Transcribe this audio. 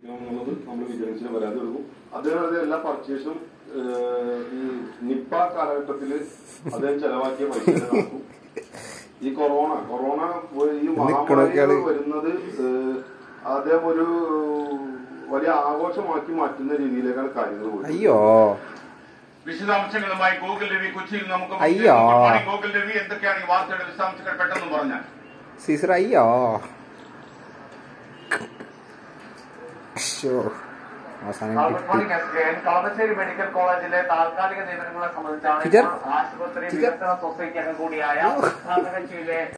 എന്നുള്ളത് നമ്മൾ വിജിലൻസിന് പരാതി കൊടുക്കും അദ്ദേഹം എല്ലാ പർച്ചേസും ഈ നിപ്പ കാലഘട്ടത്തില് അദ്ദേഹം ചെലവാക്കിയ പൈസ നടക്കും ഈ കൊറോണ കൊറോണ ഈ മഹാമാരി വരുന്നത് ഏഹ്, അദ്ദേഹം ഒരു വലിയ ആഘോഷമാക്കി മാറ്റുന്ന രീതിയിലേക്കാണ് കാര്യങ്ങൾ പോയത് അയ്യോ വിശദാംശങ്ങളുമായി ഗൂഗിൾ രവി കൊച്ചിയിൽ നമുക്ക് അയ്യോ. Good morning, ഗൂഗിൾ രവി എന്തൊക്കെയാണ് ഈ വാർത്തയുടെ വിശദാംശങ്ങൾ പെട്ടെന്ന് പറഞ്ഞാൽ സീസർ അയ്യോ ശ്ശോ. അവസാനം ഗുഡ് കിട്ടി morning S K N Kalamassery medical കോളേജിലെ താൽക്കാലിക നിയമനങ്ങളെ സംബന്ധിച്ചാണ് ടീച്ചർ. ഇപ്പോൾ ആശുപത്രി ടീച്ചർ. വികസന സൊസൈറ്റി അംഗം കൂടിയായ ഭരണകക്ഷിയിലെ